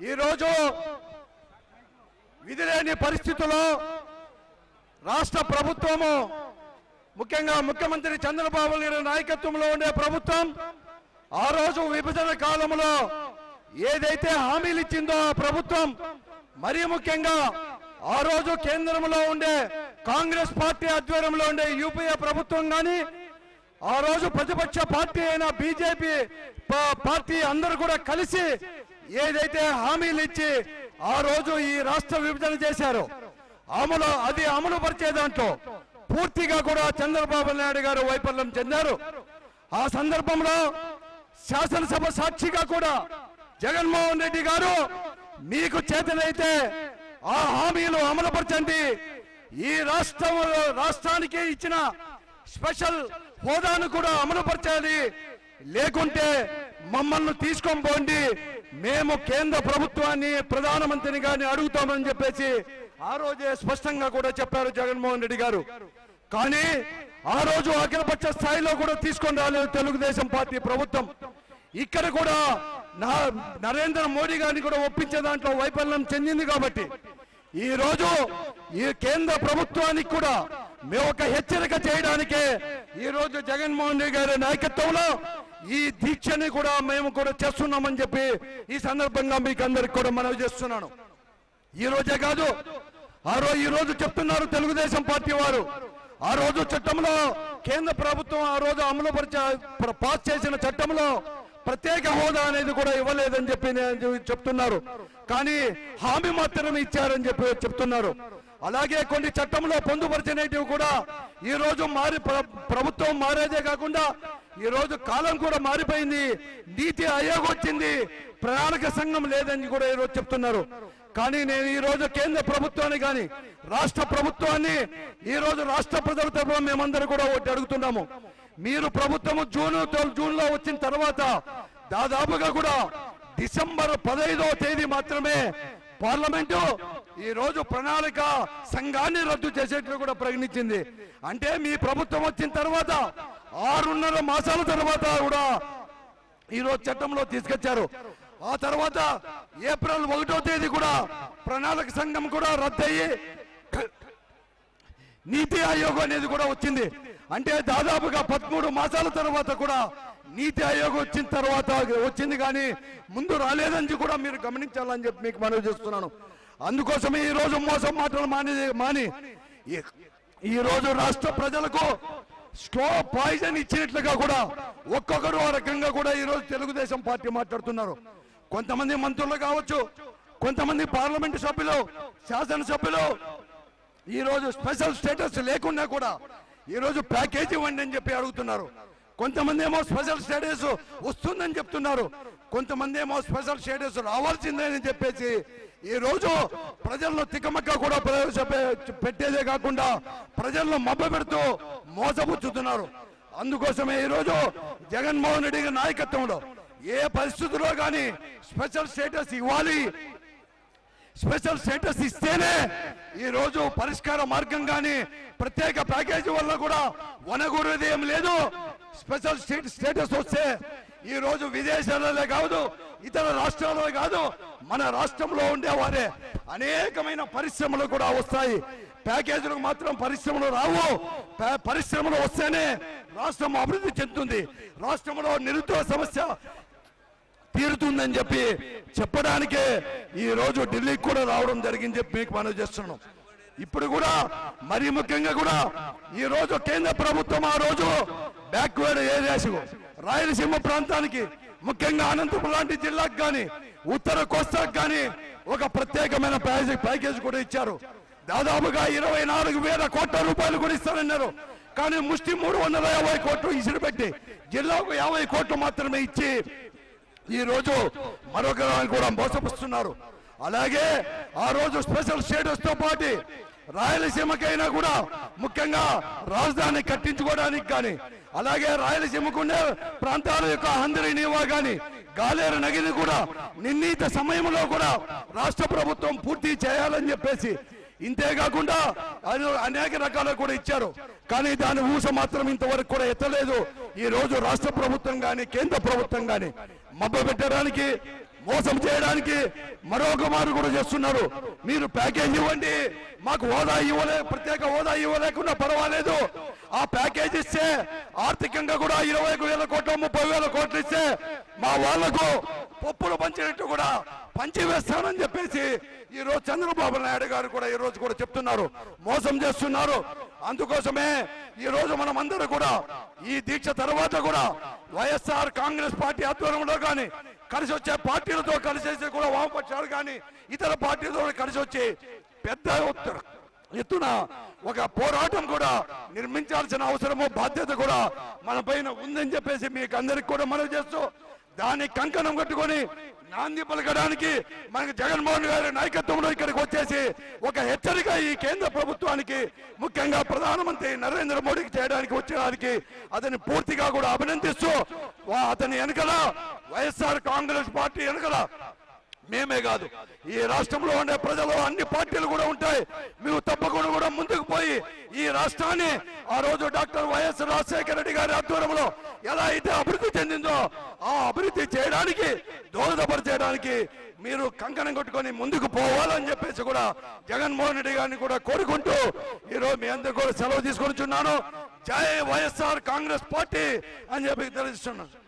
ఈరోజు విధిలేని పరిస్థితుల్లో రాష్ట్ర ప్రభుత్వము ముఖ్యంగా ముఖ్యమంత్రి చంద్రబాబు నాయుడు నాయకత్వంలో ఉండే ప్రభుత్వం ఆ రోజు విభజన కాలంలో ఏదైతే హామీలు ఇచ్చిందో ఆ ప్రభుత్వం మరీ ముఖ్యంగా ఆ రోజు కేంద్రంలో ఉండే కాంగ్రెస్ పార్టీ ఆధ్వర్యంలో ఉండే యూపీఏ ప్రభుత్వం కానీ ఆ రోజు ప్రతిపక్ష పార్టీ అయిన బీజేపీ పా- పార్టీ అందరూ కూడా కలిసి ఏదైతే హామీలు ఇచ్చి ఆ రోజు ఈ రాష్ట్ర విభజన చేశారో అమలు అది అమలు పరిచే దాంట్లో పూర్తిగా కూడా చంద్రబాబు నాయుడు గారు వైఫల్యం చెందారు ఆ సందర్భంలో శాసనసభ సాక్షిగా కూడా జగన్మోహన్ రెడ్డి గారు మీకు చేతనైతే ఆ హామీలు అమలుపరచండి ఈ రాష్ట్రం రాష్ట్రానికి ఇచ్చిన స్పెషల్ హోదాను కూడా అమలుపరచాలి లేకుంటే మమ్మల్ని తీసుకొని పోండి మేము కేంద్ర ప్రభుత్వాన్ని ప్రధానమంత్రిని గారిని అడుగుతామని చెప్పేసి ఆ రోజే స్పష్టంగా కూడా చెప్పారు జగన్మోహన్ రెడ్డి గారు కానీ ఆ రోజు అఖిలపక్ష స్థాయిలో కూడా తీసుకొని రాలేదు తెలుగుదేశం పార్టీ ప్రభుత్వం ఇక్కడ కూడా నా నరేంద్ర మోడీ గారిని కూడా ఒప్పించే దాంట్లో వైఫల్యం చెందింది కాబట్టి ఈ రోజు ఈ కేంద్ర ప్రభుత్వానికి కూడా మేము ఒక హెచ్చరిక చేయడానికే ఈ రోజు జగన్మోహన్ రెడ్డి గారి నాయకత్వంలో ఈ దీక్షని కూడా మేము కూడా చేస్తున్నామని చెప్పి ఈ సందర్భంగా మీకు అందరికి కూడా మనవి చేస్తున్నాను ఈ రోజే కాదు ఆ రోజు ఈ రోజు చెప్తున్నారు తెలుగుదేశం పార్టీ వారు ఆ రోజు చట్టంలో కేంద్ర ప్రభుత్వం ఆ రోజు అమలు పరిచే ప్ర- పాస్ చేసిన చట్టంలో ప్రత్యేక హోదా అనేది కూడా ఇవ్వలేదని చెప్పి నేను చెప్తున్నారు కానీ హామీ మాత్రమే ఇచ్చారని చెప్పి చెప్తున్నారు అలాగే కొన్ని చట్టంలో పొందుపరిచినవి కూడా ఈ రోజు మారి ప్ర- ప్రభుత్వం మారేదే కాకుండా ఈ రోజు కాలం కూడా మారిపోయింది నీతి ఆయోగ్ వచ్చింది ప్రణాళిక సంఘం లేదని కూడా ఈ రోజు చెప్తున్నారు కానీ నేను ఈ రోజు కేంద్ర ప్రభుత్వాన్ని కానీ రాష్ట్ర ప్రభుత్వాన్ని ఈ రోజు రాష్ట్ర ప్రజల తరఫున మేమందరూ కూడా ఒకటి అడుగుతున్నాము మీరు ప్రభుత్వము జూన్ జూన్ లో వచ్చిన తర్వాత దాదాపుగా కూడా డిసెంబర్ పదహైదో తేదీ మాత్రమే పార్లమెంటు ఈ రోజు ప్రణాళిక సంఘాన్ని రద్దు చేసేట్లు కూడా ప్రకటించింది అంటే మీ ప్రభుత్వం వచ్చిన తర్వాత ఆరున్నర మాసాల తర్వాత కూడా ఈ రోజు చట్టంలో తీసుకొచ్చారు ఆ తర్వాత ఏప్రిల్ ఒకటో తేదీ కూడా ప్రణాళిక సంఘం కూడా రద్దయ్యి నీతి ఆయోగ్ అనేది కూడా వచ్చింది అంటే దాదాపుగా పదమూడు మాసాల తర్వాత కూడా నీతి ఆయోగ్ వచ్చిన తర్వాత వచ్చింది కానీ ముందు రాలేదని కూడా మీరు గమనించాలని చెప్పి మీకు మనవి చేస్తున్నాను అందుకోసమే ఈ రోజు మోసం మాటలు మాని మాని ఈ- ఈ రోజు రాష్ట్ర ప్రజలకు స్లో పాయిజన్ ఇచ్చినట్లుగా కూడా ఒక్కొక్కరు ఆ రకంగా కూడా ఈ రోజు తెలుగుదేశం పార్టీ మాట్లాడుతున్నారు కొంతమంది మంత్రులు కావచ్చు కొంతమంది పార్లమెంటు సభ్యులు శాసనసభ్యులు ఈ రోజు స్పెషల్ స్టేటస్ లేకున్నా కూడా ఈ రోజు ప్యాకేజ్ ఇవ్వండి అని చెప్పి అడుగుతున్నారు కొంతమంది ఏమో స్పెషల్ స్టేటస్ వస్తుందని చెప్తున్నారు కొంతమంది ఏమో స్పెషల్ స్టేటస్ రావాల్సిందని చెప్పేసి ఈ రోజు ప్రజలను తికమక్క కూడా ప్రవేశపె- పెట్టేదే కాకుండా ప్రజలను మభ్య పెడుతూ మోసపుచ్చుతున్నారు అందుకోసమే ఈ రోజు జగన్మోహన్ రెడ్డి గారి నాయకత్వంలో ఏ పరిస్థితుల్లో కానీ స్పెషల్ స్టేటస్ ఇవ్వాలి స్పెషల్ స్టేటస్ ఇస్తేనే ఈ రోజు పరిష్కార మార్గం కానీ ప్రత్యేక ప్యాకేజీ వల్ల కూడా వనగూరేది ఏం లేదు స్పెషల్ స్టేట్ స్టేటస్ వస్తే ఈ రోజు విదేశాలలో కాదు ఇతర రాష్ట్రాల్లో కాదు మన రాష్ట్రంలో ఉండేవారే అనేకమైన పరిశ్రమలు కూడా వస్తాయి ప్యాకేజీలకు మాత్రం పరిశ్రమలు రావు ప- పరిశ్రమలు వస్తేనే రాష్ట్రం అభివృద్ధి చెందుతుంది రాష్ట్రంలో నిరుద్యోగ సమస్య తీరుతుందని చెప్పి చెప్పడానికే ఈ రోజు ఢిల్లీకి కూడా రావడం జరిగింది చెప్పి మీకు మనవి చేస్తున్నాం ఇప్పుడు కూడా మరి ముఖ్యంగా కూడా ఈ రోజు కేంద్ర ప్రభుత్వం ఆ రోజు బ్యాక్వర్డ్ ఏరియాస్ రాయలసీమ ప్రాంతానికి ముఖ్యంగా అనంతపురం లాంటి జిల్లాకు కానీ ఉత్తర కోస్తాకు కానీ ఒక ప్రత్యేకమైన ప్యాకేజ్ ప్యాకేజ్ కూడా ఇచ్చారు దాదాపుగా ఇరవై నాలుగు వేల కోట్ల రూపాయలు కూడా ఇస్తారన్నారు కానీ ముష్టి మూడు వందల యాభై కోట్లు ఇసిరిపెట్టి జిల్లాకు యాభై కోట్లు మాత్రమే ఇచ్చి ఈ రోజు మరొక దాన్ని కూడా మోసపుస్తున్నారు అలాగే ఆ రోజు స్పెషల్ స్టేటస్ తో పాటు రాయలసీమకైనా కూడా ముఖ్యంగా రాజధాని కట్టించుకోవడానికి కానీ అలాగే రాయలసీమకు ఉండే ప్రాంతాల యొక్క అందరి నీవా కానీ గాలేరు నగిని కూడా నిర్ణీత సమయంలో కూడా రాష్ట్ర ప్రభుత్వం పూర్తి చేయాలని చెప్పేసి ఇంతే కాకుండా అను- అనేక రకాల కూడా ఇచ్చారు కానీ దాని ఊస మాత్రం ఇంతవరకు కూడా ఎత్తలేదు ఈ రోజు రాష్ట్ర ప్రభుత్వం కానీ కేంద్ర ప్రభుత్వం కానీ మబ్బ పెట్టడానికి మోసం చేయడానికి మరొక మారు కూడా చేస్తున్నారు మీరు ప్యాకేజ్ ఇవ్వండి మాకు హోదా ఇవ్వలే ప్రత్యేక హోదా ఇవ్వలేకుండా పర్వాలేదు ఆ ప్యాకేజ్ ఇస్తే ఆర్థికంగా కూడా ఇరవై వేల కోట్లు ముప్పై వేల కోట్లు ఇస్తే మా వాళ్లకు పప్పులు పంచినట్టు కూడా పంచి వేస్తానని చెప్పేసి ఈ రోజు చంద్రబాబు నాయుడు గారు కూడా ఈ రోజు కూడా చెప్తున్నారు మోసం చేస్తున్నారు అందుకోసమే ఈ రోజు మనం అందరూ కూడా ఈ దీక్ష తర్వాత కూడా వైఎస్ఆర్ కాంగ్రెస్ పార్టీ ఆధ్వర్యంలో కానీ కలిసి వచ్చే పార్టీలతో కలిసి వచ్చే కూడా వామపక్షాలు కానీ ఇతర పార్టీలతో కలిసి వచ్చి పెద్ద ఎత్తున- ఎత్తున ఒక పోరాటం కూడా నిర్మించాల్సిన అవసరము బాధ్యత కూడా మన పైన ఉందని చెప్పేసి మీకు అందరికి కూడా మనవి చేస్తూ దాన్ని కంకణం కట్టుకొని నాంది పలకడానికి మనకి జగన్మోహన్ గారి నాయకత్వంలో ఇక్కడికి వచ్చేసి ఒక హెచ్చరిక ఈ కేంద్ర ప్రభుత్వానికి ముఖ్యంగా ప్రధానమంత్రి నరేంద్ర మోడీకి చేయడానికి వచ్చేదానికి అతన్ని పూర్తిగా కూడా అభినందిస్తూ వా- అతని వెనకల వైఎస్ఆర్ కాంగ్రెస్ పార్టీ వెనకల మేమే కాదు ఈ రాష్ట్రంలో ఉండే ప్రజలు అన్ని పార్టీలు కూడా ఉంటాయి మేము తప్పకుండా కూడా ముందుకు పోయి ఈ రాష్ట్రాన్ని ఆ రోజు డాక్టర్ వైఎస్ రాజశేఖర రెడ్డి గారి ఆధ్వర్యంలో ఎలా అయితే అభివృద్ధి చెందిందో ఆ అభివృద్ధి చేయడానికి దోహదపరిచేయడానికి మీరు కంకణం కొట్టుకొని ముందుకు పోవాలని చెప్పేసి కూడా జగన్మోహన్ రెడ్డి గారిని కూడా కోరుకుంటూ ఈరోజు మీ అందరూ కూడా సెలవు తీసుకొని చున్నాను జై వైఎస్ఆర్ కాంగ్రెస్ పార్టీ అని చెప్పి తెలుస్తున్నాను